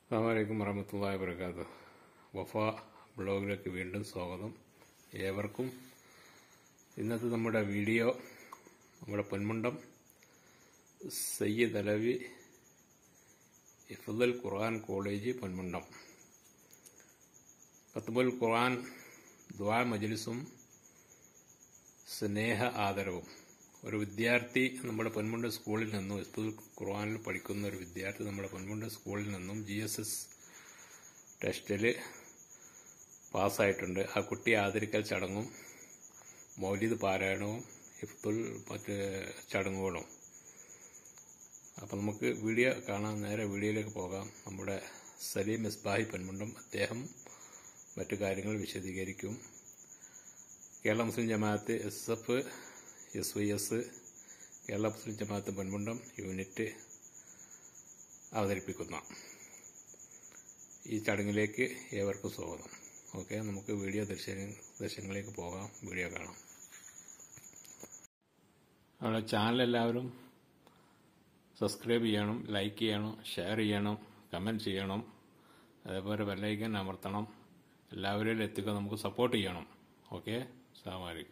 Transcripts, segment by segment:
അസ്സാമലൈക്കും വറഹമത്തല്ലാ വർക്കാത്ത് വഫ ബ്ലോഗിലേക്ക് വീണ്ടും സ്വാഗതം ഏവർക്കും ഇന്നത്തെ നമ്മുടെ വീഡിയോ നമ്മുടെ പൊന്മുണ്ടം സയ്യിദ് അലവി ഇഫുദൽ ഖുർആൻ കോളേജ് പൊന്മുണ്ടം കത്തുബുൽ ഖുർആൻ ദ്വാ മജ്ലിസും സ്നേഹ ആദരവും ഒരു വിദ്യാർത്ഥി നമ്മുടെ പൊന്മുണ്ട സ്കൂളിൽ നിന്നും ഇഫുദുൽ ഖുർആനിൽ പഠിക്കുന്ന ഒരു വിദ്യാർത്ഥി നമ്മുടെ പൊന്മുണ്ട സ്കൂളിൽ നിന്നും ജി എസ് എസ് ടെസ്റ്റിൽ പാസ്സായിട്ടുണ്ട് ആ കുട്ടിയെ ആദരിക്കൽ ചടങ്ങും മൗലിദ് പാരായണവും ഹിഫ്തുൽ മറ്റ് ചടങ്ങുകളും അപ്പം നമുക്ക് വീഡിയോ കാണാൻ നേരെ വീഡിയോയിലേക്ക് പോകാം നമ്മുടെ സലീം മിസ്ബാഹി പൊന്മുണ്ടം അദ്ദേഹം മറ്റു കാര്യങ്ങൾ വിശദീകരിക്കും Kerala Muslim Jamaat S F S Y S Kerala Muslim Jamaat Ponmundam unit അവതരിപ്പിക്കുന്ന ഈ ചടങ്ങിലേക്ക് ഏവർക്കും സ്വാഗതം ഓക്കെ നമുക്ക് വീഡിയോ ദൃശ്യ ദൃശ്യങ്ങളിലേക്ക് പോകാം വീഡിയോ കാണാം നമ്മുടെ ചാനൽ എല്ലാവരും സബ്സ്ക്രൈബ് ചെയ്യണം ലൈക്ക് ചെയ്യണം ഷെയർ ചെയ്യണം കമൻറ്റ് ചെയ്യണം അതേപോലെ ബെല്ലൈക്കൻ അമർത്തണം എല്ലാവരിലും എത്തുക നമുക്ക് സപ്പോർട്ട് ചെയ്യണം ഓക്കെ സാമാരിക്കും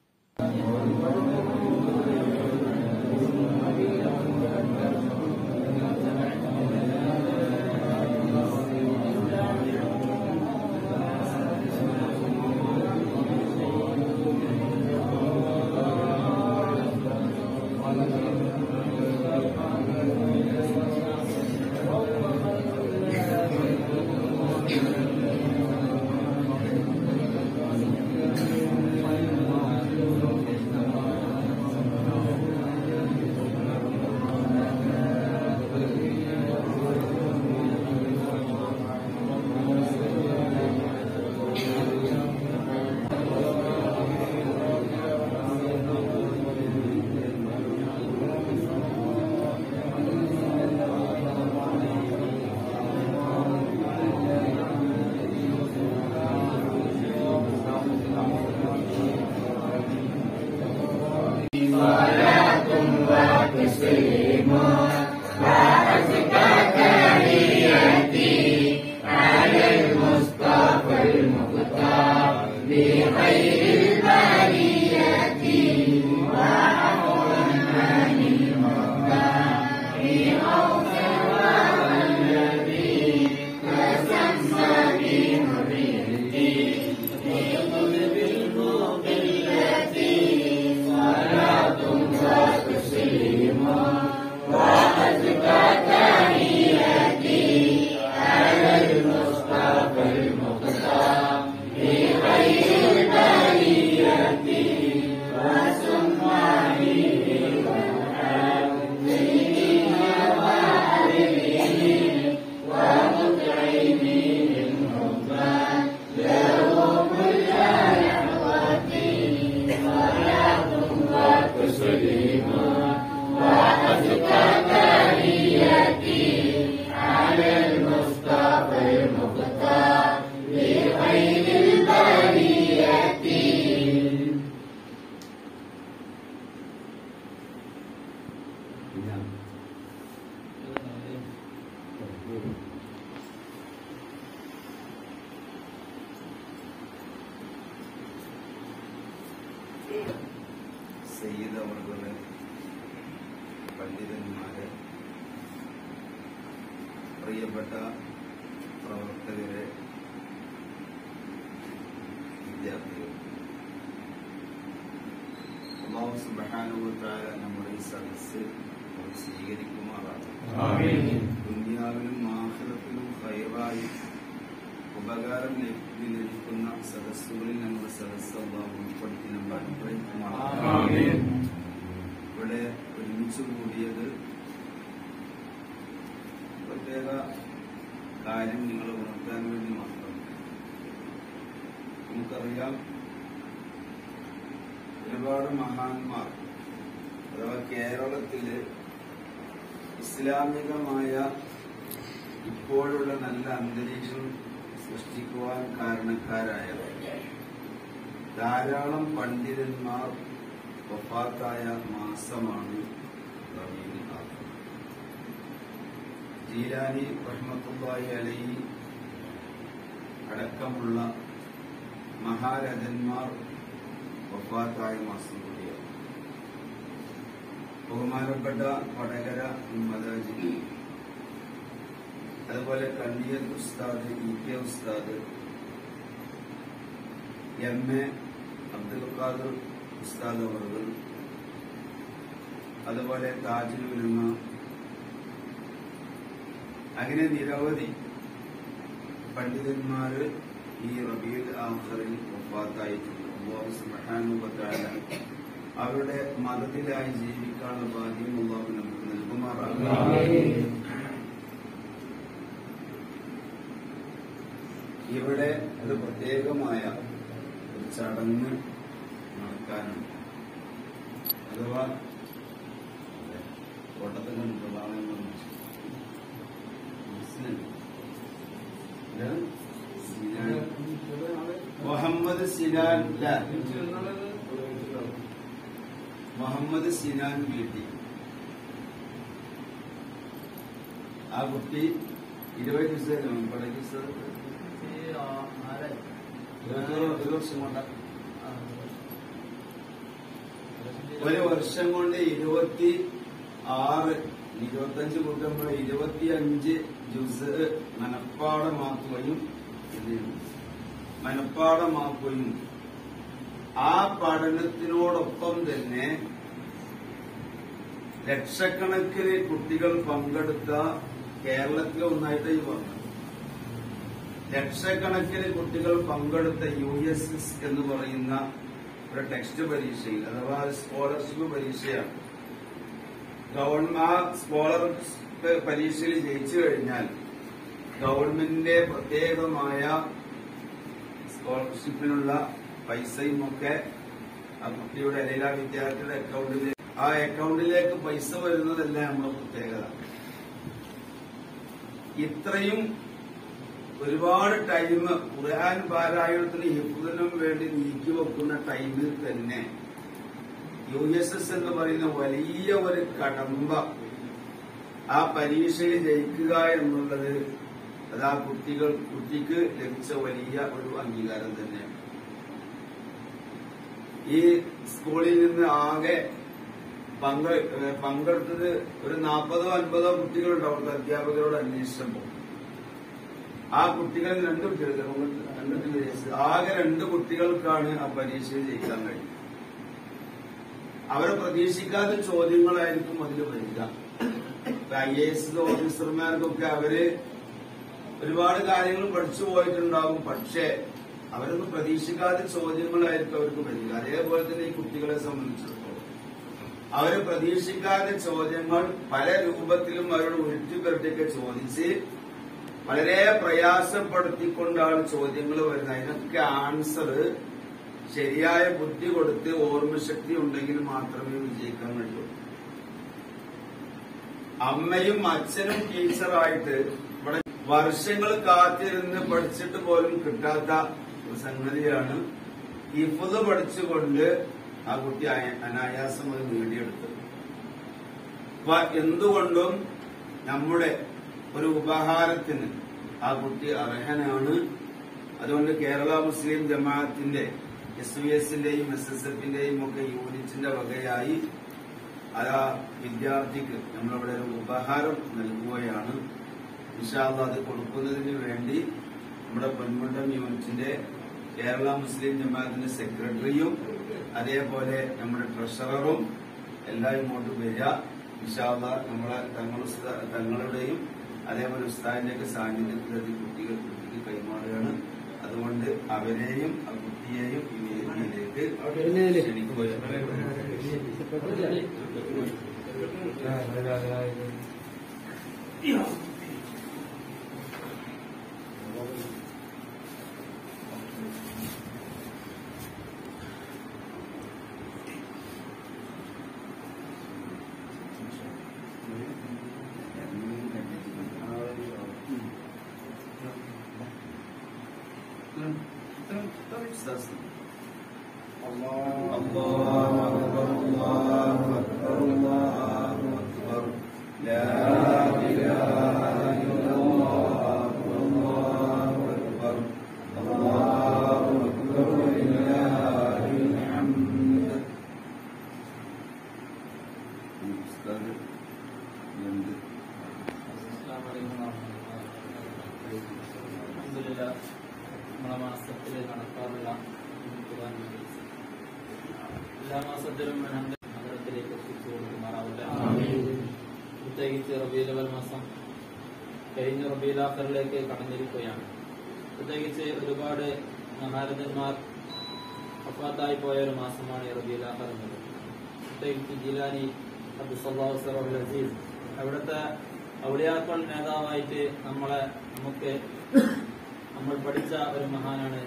സയ്യിദ് അവർകളെ പണ്ഡിതന്മാരെ പ്രിയപ്പെട്ട പ്രവർത്തകരെ വിദ്യാർത്ഥികൾ അള്ളാഹു സുബ്ഹാനഹുവതആല നമ്മുടെ ഈ സദസ്സ് സ്വീകരിക്കുമാറാണ് ദുനിയാവിലും ആഖിറത്തിലും ഖൈറായി ഉപകാരം ലഭി- ലഭിക്കുന്ന സദസ്സുകളിൽ നമ്മുടെ സദസ്സ് അള്ളാഹു ഉൾപ്പെടുത്തി നമ്മൾ അനുഗ്രഹിക്കുമാറാണ് ഇവിടെ ഒരുമിച്ച് കൂടിയത് പ്രത്യേക കാര്യം നിങ്ങൾ ഉണർത്താൻ വേണ്ടി മാത്രം നമുക്കറിയാം ഒരുപാട് മഹാന്മാർ അഥവാ കേരളത്തില് ഇസ്ലാമികമായ ഇപ്പോഴുള്ള നല്ല അന്തരീക്ഷം സൃഷ്ടിക്കുവാൻ കാരണക്കാരായവർ ധാരാളം പണ്ഡിതന്മാർ വഫാത്തായ മാസമാണ് റബീഉൽ ആഖിർ. ജീലാനി റഹ്മത്തുള്ളാഹി അലൈഹി അടക്കമുള്ള മഹാരഥന്മാർ വഫാത്തായ മാസം കൂടിയാണ് ബഹുമാനപ്പെട്ട വടകര ഉമ്മദാജി അതുപോലെ കണ്ണിയൽ ഉസ്താദ് ഇ കെ ഉസ്താദ് എം എ അബ്ദുൽ ഖാദർ ഉസ്താദ് അവർ അതുപോലെ താജുൽ ഉലമ അങ്ങനെ നിരവധി പണ്ഡിതന്മാര് ഈ റബീൽ ആഖറിൽ വഫാത്തായിട്ടുണ്ട് അല്ലാഹു സുബ്ഹാനഹു വ തആല അവരുടെ മതത്തിലായി ജീവിക്കാനുള്ള ഭാഗ്യം അല്ലാഹു നമുക്ക് നൽകുമാറാകട്ടെ ഇവിടെ ഒരു പ്രത്യേകമായ ഒരു ചടങ്ങ് നടക്കാനുണ്ട് അഥവാ കോട്ടത്തിൽ പ്രധാനങ്ങൾ മുഹമ്മദ് സിനാൻ ല. മുഹമ്മദ് സിനാൻ വീട്ടി ആ കുട്ടി ഇരുപത് ദിവസം പടയ്ക്ക് ഒരു വർഷം കൊണ്ട ഒരു വർഷം കൊണ്ട് ഇരുപത്തി ആറ് ഇരുപത്തഞ്ച് കൂട്ടുമ്പോൾ ഇരുപത്തി അഞ്ച് ജുസ് മനപ്പാടമാക്കുകയും മനപ്പാടമാക്കുകയും ആ പഠനത്തിനോടൊപ്പം തന്നെ ലക്ഷക്കണക്കിന് കുട്ടികൾ പങ്കെടുത്ത കേരളത്തിലെ ഒന്നായിട്ട് ഈ പറഞ്ഞത് ലക്ഷക്കണക്കിന് കുട്ടികൾ പങ്കെടുത്ത യു എസ് എസ് എന്ന് പറയുന്ന ഒരു ടെക്സ്റ്റ് പരീക്ഷയിൽ അഥവാ സ്കോളർഷിപ്പ് പരീക്ഷയാണ് ഗവൺമെന്റ് ആ സ്കോളർഷിപ്പ് പരീക്ഷയിൽ ജയിച്ചു കഴിഞ്ഞാൽ ഗവൺമെന്റിന്റെ പ്രത്യേകമായ സ്കോളർഷിപ്പിനുള്ള പൈസയും ഒക്കെ ആ കുട്ടിയുടെ അല്ലെങ്കിൽ ആ വിദ്യാർത്ഥിയുടെ അക്കൗണ്ടിലേക്ക് ആ അക്കൗണ്ടിലേക്ക് പൈസ വരുന്നതല്ല നമ്മുടെ പ്രത്യേകത ഇത്രയും ഒരുപാട് ടൈം ഖുർആൻ പാരായണത്തിന് ഹിഫുദിനും വേണ്ടി നീക്കി വെക്കുന്ന ടൈമിൽ തന്നെ യു എസ് എസ് എന്ന് പറയുന്ന വലിയ ഒരു കടമ്പ ആ പരീക്ഷയിൽ ജയിക്കുക എന്നുള്ളത് അത് ആ കുട്ടികൾ കുട്ടിക്ക് ലഭിച്ച വലിയ ഒരു അംഗീകാരം തന്നെയാണ് ഈ സ്കൂളിൽ നിന്ന് ആകെ പങ്കെ ഏഹ് പങ്കെടുത്തത് ഒരു നാൽപ്പതോ അൻപതോ കുട്ടികളുണ്ട് അവിടുത്തെ അധ്യാപകരോട് അന്വേഷിച്ചപ്പോൾ ആ കുട്ടികളിൽ രണ്ട് കുട്ടികൾ രണ്ട് വയസ്സ് ആകെ രണ്ട് കുട്ടികൾക്കാണ് ആ പരീക്ഷയിൽ ജയിക്കാൻ കഴിയും അവരെ പ്രതീക്ഷിക്കാത്ത ചോദ്യങ്ങളായിരിക്കും അതിൽ വരിക ഐ എ എസ് ഓഫീസർമാർക്കൊക്കെ അവര് ഒരുപാട് കാര്യങ്ങൾ പഠിച്ചു പോയിട്ടുണ്ടാവും പക്ഷേ അവരൊന്നും പ്രതീക്ഷിക്കാത്ത ചോദ്യങ്ങളായിരിക്കും അവർക്ക് വരിക അതേപോലെ തന്നെ ഈ കുട്ടികളെ സംബന്ധിച്ചിടത്തോളം അവര് പ്രതീക്ഷിക്കാത്ത ചോദ്യങ്ങൾ പല രൂപത്തിലും അവരോട് ഉരുട്ടിപ്പരട്ടിയൊക്കെ ചോദിച്ച് വളരെ പ്രയാസപ്പെടുത്തിക്കൊണ്ടാണ് ചോദ്യങ്ങൾ വരുന്നത് അതിനൊക്കെ ആൻസർ ശരിയായ ബുദ്ധി കൊടുത്ത് ഓർമ്മശക്തി ഉണ്ടെങ്കിൽ മാത്രമേ വിജയിക്കാൻ കഴിയൂ അമ്മയും അച്ഛനും ടീച്ചറായിട്ട് ഇവിടെ വർഷങ്ങൾ കാത്തിരുന്ന് പഠിച്ചിട്ട് പോലും കിട്ടാത്ത ഒരു സംഗതിയാണ് ഇഫത് പഠിച്ചുകൊണ്ട് ആ കുട്ടി അയ- അനായാസം അത് നേടിയെടുത്തത് അപ്പൊ എന്തുകൊണ്ടും നമ്മുടെ ഒരു ഉപഹാരത്തിന് ആ കുട്ടി അർഹനാണ് അതുകൊണ്ട് കേരള മുസ്ലിം ജമാഅത്തിന്റെ എസ് വി എസിന്റെയും എസ് എസ് എഫിന്റെയും ഒക്കെ യൂണിറ്റിന്റെ വകയായി ആ വിദ്യാർത്ഥിക്ക് നമ്മളിവിടെ ഒരു ഉപഹാരം നൽകുകയാണ് ഇൻഷാല്ല അത് കൊടുക്കുന്നതിന് വേണ്ടി നമ്മുടെ പൊന്മുണ്ടം യൂണിറ്റിന്റെ കേരള മുസ്ലിം ജമാഅത്തിന്റെ സെക്രട്ടറിയും അതേപോലെ നമ്മുടെ ട്രഷററും എല്ലാം ഇങ്ങോട്ട് വരിക ഇൻഷാല്ല നമ്മളെ തങ്ങൾ ഉസ്താ- തങ്ങളുടെയും അതേപോലെ ഉസ്താദിന്റെയൊക്കെ സാന്നിധ്യത്തിൽ അത് കുട്ടികൾ കുട്ടിക്ക് കൈമാറുകയാണ് അതുകൊണ്ട് അവരെയും ആ കുട്ടിയെയും ഈ വേദിയിലേക്ക് الله أكبر الله أكبر الله أكبر لا إله ഉസ്താദ് എന്ത് നമ്മളെ മാസത്തിൽ നടക്കാറുള്ള ഖുർആൻ മജ്ലിസ്. എല്ലാ മാസത്തിലും നഗരത്തിലേക്ക് എത്തിച്ചു കൊടുക്കുമാറാവട്ടെ പ്രത്യേകിച്ച് റബീലവൽ മാസം കഴിഞ്ഞ റബീലാഖറിലേക്ക് കടന്നിരിക്കുകയാണ് പ്രത്യേകിച്ച് ഒരുപാട് മഹാരഥന്മാർ അഫാത്തായി പോയ ഒരു മാസമാണ് ഈ റബീലാഖർ എന്നത് പ്രത്യേകിച്ച് ജിലാനി അബ്ദുസല്ലാഹുസറുൽ അസീസ് അവിടുത്തെ ഔലിയാക്കൾ നേതാവായിട്ട് നമ്മളെ നമുക്ക് നമ്മൾ പഠിച്ച ഒരു മഹാനാണ്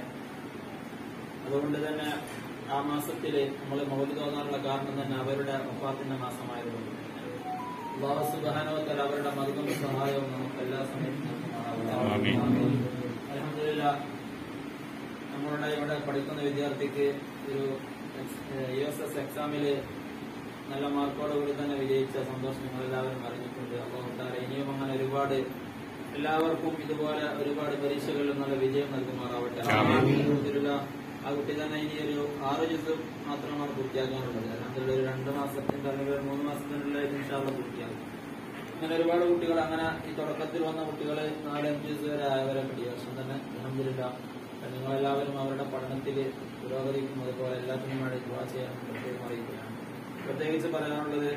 അതുകൊണ്ട് തന്നെ ആ മാസത്തില് നമ്മൾ മൗലി തോന്നാനുള്ള കാരണം തന്നെ അവരുടെ ഒപ്പാത്തിന്റെ മാസമായിരുന്നു അള്ളാഹു സുബ്ഹാനഹു അവരുടെ മർഗം സഹായവും നമുക്ക് എല്ലാ സമയത്തും ആമീൻ. അൽഹംദുലില്ലാ നമ്മളുടെ ഇവിടെ പഠിക്കുന്ന വിദ്യാർത്ഥിക്ക് ഒരു യു എസ് എസ് എക്സാമില് നല്ല മാർക്കോടുകൂടി തന്നെ വിജയിച്ച സന്തോഷം നിങ്ങൾ എല്ലാവരും അറിഞ്ഞിട്ടുണ്ട് അള്ളാഹുത്താര ഇനിയും അങ്ങനെ ഒരുപാട് എല്ലാവർക്കും ഇതുപോലെ ഒരുപാട് പരീക്ഷകളിൽ നല്ല വിജയം നൽകുമാറാവട്ടെ അൽഹംദുലില്ലാ, ആ കുട്ടി തന്നെ ഇനി ഒരു ആറ് ദിവസം മാത്രമാണ് പൂർത്തിയാക്കാനുള്ളത് അല്ലാതെ ഒരു രണ്ട് മാസത്തിന്റെ അല്ലെങ്കിൽ ഒരു മൂന്ന് മാസത്തിനുള്ള ഇൻഷാള്ള പൂർത്തിയാക്കും അങ്ങനെ ഒരുപാട് കുട്ടികൾ അങ്ങനെ ഈ തുടക്കത്തിൽ വന്ന കുട്ടികൾ നാലഞ്ച് ദിവസം വരെ ആയവരെ ഈ വർഷം തന്നെ അലഹമില്ല നിങ്ങളെല്ലാവരും അവരുടെ പഠനത്തിൽ പുരോഗതിക്കും അതുപോലെ എല്ലാത്തിനും വേണ്ടി ദുവാ ചെയ്യാൻ പ്രത്യേകം അറിയിക്കുകയാണ് പ്രത്യേകിച്ച് പറയാനുള്ളത്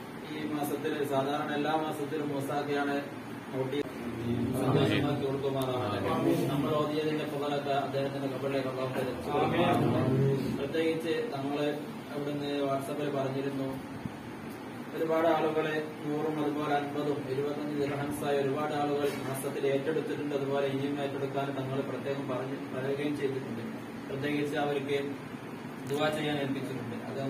ഈ മാസത്തിൽ സാധാരണ എല്ലാ മാസത്തിലും മൊസാഖയാണ് നോട്ടി സന്തോഷമാക്കി കൊടുക്കുമാറാവട്ടെ നമ്മൾ ഓതിയതിന്റെ പുകളൊക്കെ അദ്ദേഹത്തിന്റെ കബറിലേക്ക് അള്ളാഹു പ്രത്യേകിച്ച് നമ്മള് അവിടുന്ന് വാട്സാപ്പിൽ പറഞ്ഞിരുന്നു ഒരുപാട് ആളുകളെ നൂറും അതുപോലെ അൻപതും ഇരുപത്തഞ്ച് ദിർഹംസായ ഒരുപാട് ആളുകൾ മാസത്തിൽ ഏറ്റെടുത്തിട്ടുണ്ട് അതുപോലെ ഇനിയും ഏറ്റെടുക്കാൻ തങ്ങൾ പ്രത്യേകം പറഞ്ഞ് പറയുകയും ചെയ്തിട്ടുണ്ട് പ്രത്യേകിച്ച് അവർക്ക് ദുവാ ചെയ്യാൻ ഏൽപ്പിച്ചിട്ടുണ്ട് അത്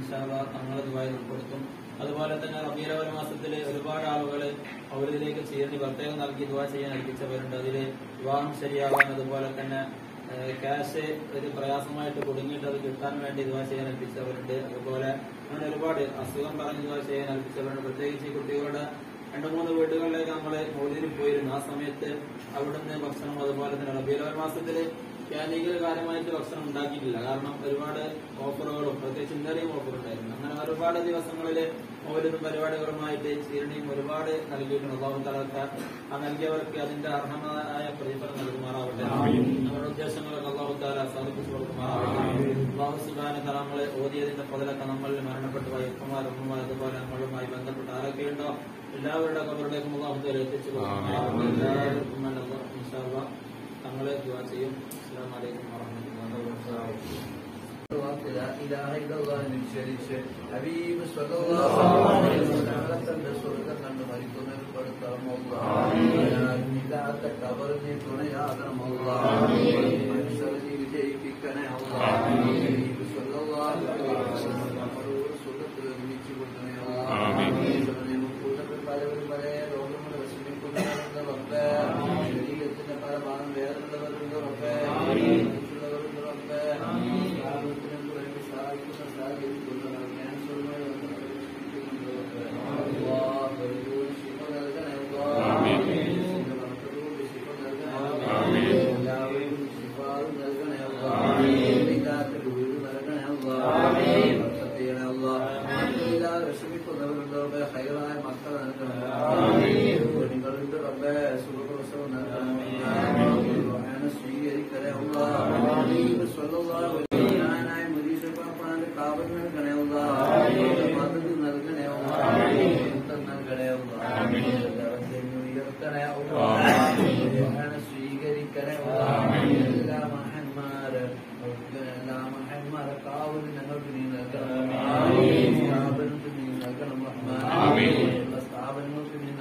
തങ്ങൾ ദുബായിൽ ഉൾപ്പെടുത്തും അതുപോലെ തന്നെ റബീരവൽ മാസത്തിൽ ഒരുപാട് ആളുകൾ അവരിലേക്ക് ചേർന്ന് പ്രത്യേകം നൽകി ദുവാ ചെയ്യാൻ ഏൽപ്പിച്ചവരുണ്ട് അതിൽ വിവാഹം ശരിയാവാൻ അതുപോലെ തന്നെ ഏഹ് ക്യാഷ് ഒരു പ്രയാസമായിട്ട് കുടുങ്ങിയിട്ട് അത് കിട്ടാൻ വേണ്ടി ദുവാ ചെയ്യാൻ ഏൽപ്പിച്ചവരുണ്ട് അതുപോലെ അങ്ങനെ ഒരുപാട് അസുഖം പറഞ്ഞ് ദുവാ ചെയ്യാൻ ഏൽപ്പിച്ചവരുണ്ട് പ്രത്യേകിച്ച് ഈ കുട്ടികളുടെ രണ്ടു മൂന്ന് വീടുകളിലേക്ക് നമ്മള് മോദിയിൽ പോയിരുന്നു ആ സമയത്ത് അവിടുന്ന് ഭക്ഷണം അതുപോലെ തന്നെ റബീലവൽ മാസത്തില് ക്യാൻറ്റീനിൽ കാര്യമായിട്ട് ഭക്ഷണം ഉണ്ടാക്കിയിട്ടില്ല കാരണം ഒരുപാട് ഓഫറുകളും പ്രത്യേകിച്ച് ഇന്നലെയും ഓഫർ ഉണ്ടായിരുന്നു അങ്ങനെ ഒരുപാട് ദിവസങ്ങളിൽ ഓരോന്നും പരിപാടികളുമായിട്ട് ചീരണിയും ഒരുപാട് നൽകിയിട്ടുണ്ട് അള്ളാഹു തലക്ക ആ നൽകിയവർക്ക് അതിന്റെ അർഹമായ പ്രതിഫലം നൽകുമാറാവട്ടെ നമ്മുടെ ഉദ്ദേശങ്ങളൊക്കെ അള്ളാഹു താല സാധിപ്പിച്ചു കൊടുക്കുമാറാവട്ടെ അള്ളാഹു സുബാന നമ്മള് ഓതിയതിന്റെ പതിലൊക്കെ നമ്മളിൽ മരണപ്പെട്ടു പോയ ഉപ്പമാർ ഉമ്മമാർ അതുപോലെ നമ്മളുമായി ബന്ധപ്പെട്ട് ആരൊക്കെയുണ്ടോ എല്ലാവരുടെ കബറിലേക്കും അള്ളാഹു താല എത്തിച്ചു കൊടുക്കുമാറാവട്ടെ എല്ലാവർക്കും വേണ്ട ഇൻഷാ അള്ളാഹ് തങ്ങളെ ദുആ ചെയ്യും അസ്സലാമു അലൈക്കും വറഹ്മത്തുള്ളാഹി വബറകാതുഹു لا إله إلا الله من شريك حبيب صلى الله عليه وسلم തന്റെ സ്വർഗം കണ്ട് മരിക്കുന്നതിൽ പെടുത്തണമല്ല ഇല്ലാത്ത കബറിനെ തുണയാകണമല്ല മനുഷ്യരെ വിജയിപ്പിക്കണേ അല്ല ഹബീബ് സ്വല്ലല്ലാഹു അലൈഹി വസല്ലം നമ്മളോട് സ്വർഗത്തിൽ ഒരുമിച്ച് കൊടുക്കണേ അല്ല കൂട്ടത്തിൽ പലവരും പല രോഗങ്ങൾ വിഷമിക്കുന്നവരുണ്ട് റബ്ബേ ശരീരത്തിന്റെ പല ഭാഗം വേദനയുള്ളവരുണ്ട് റബ്ബേ മറ്റുള്ളവരുണ്ട് റബ്ബേ സ്ഥാപനത്തിനു വേണ്ടി സഹായിക്കുന്ന സാഹചര്യത്തിലുള്ളവർ ക്യാൻസറുമായി ബന്ധപ്പെട്ട് ചികിത്സിക്കുന്നുണ്ട് റബ്ബേ അല്ലാഹ് ഒരു ശിഫ നൽകണേ അല്ലാഹ് നിന്റെ മക്കളോട് ശിഫ നൽകണേ അല്ലാഹ് എല്ലാവരും ശിഫാവ് നൽകണേ അല്ലാഹ് ഇല്ലാത്ത വീട് നൽകണേ അല്ലാഹ് ബർക്കത്ത് ചെയ്യണേ അല്ലാഹ് മക്കളില്ലാതെ വിഷമിക്കുന്നവരുണ്ട് റബ്ബേ ഹൈറായ മക്കൾ നൽകണേ പെണ്ണുങ്ങളുണ്ട് റബ്ബേ സുഖപ്രസവം നൽകണേ ഖുർആനെ സ്വീകരിക്കണേ അല്ലാഹ് ഹബീബ് സ്വല്ലല്ലാഹു അലൈഹി വസല്ലം ഞാനായ മുരീസ് പാപ്പാന്റെ കാവൽ നൽകണേ അല്ലാഹ് മദത് നൽകണേ അല്ലാഹ് ബന്ധം നൽകണേ അല്ലാഹ് ദറജകൾ ഉയർത്തണേ അല്ലാഹ് ഖുർആനെ സ്വീകരിക്കണേ അല്ലാഹ് എല്ലാ മഹന്മാരെ എല്ലാ മഹന്മാരെ കാവൽ ഞങ്ങൾക്ക് നീ നൽകണം സ്ഥാപനത്തിന് നീ നൽകണം റഹ്മാൻ എല്ലാ സ്ഥാപനങ്ങൾക്ക് നീ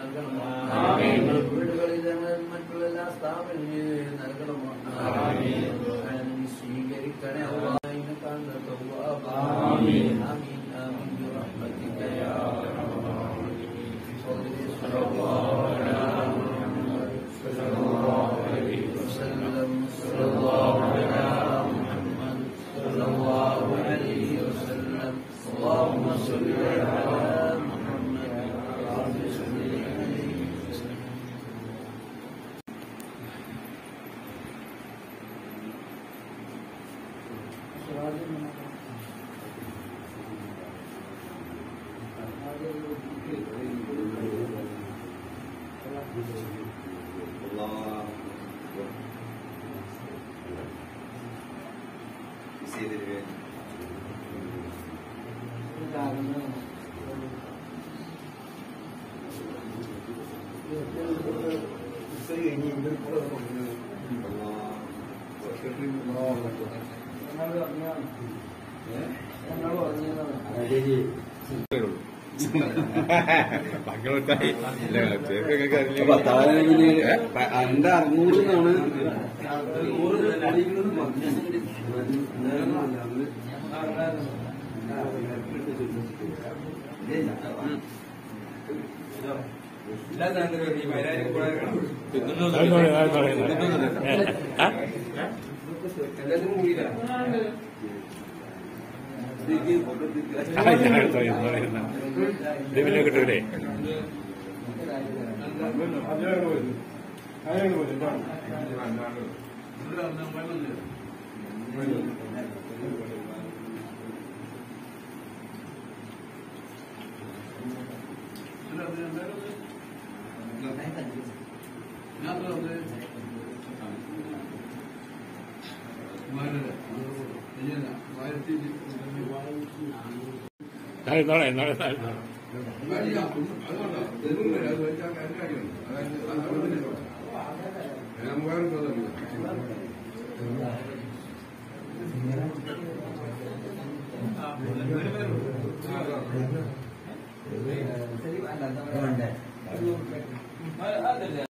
എന്റെ അറുന്നൂറ് എന്നാണ് അതെന്നോട് അതെന്നോട് ആ ആ, ഞാൻ എടുത്തോ, എന്ന് പറയുന്ന. ഇത് പിന്നെ കിട്ടൂലേ നാളെ നാളെ നാളെ നാളെ നാളെ ആ, അതില്ല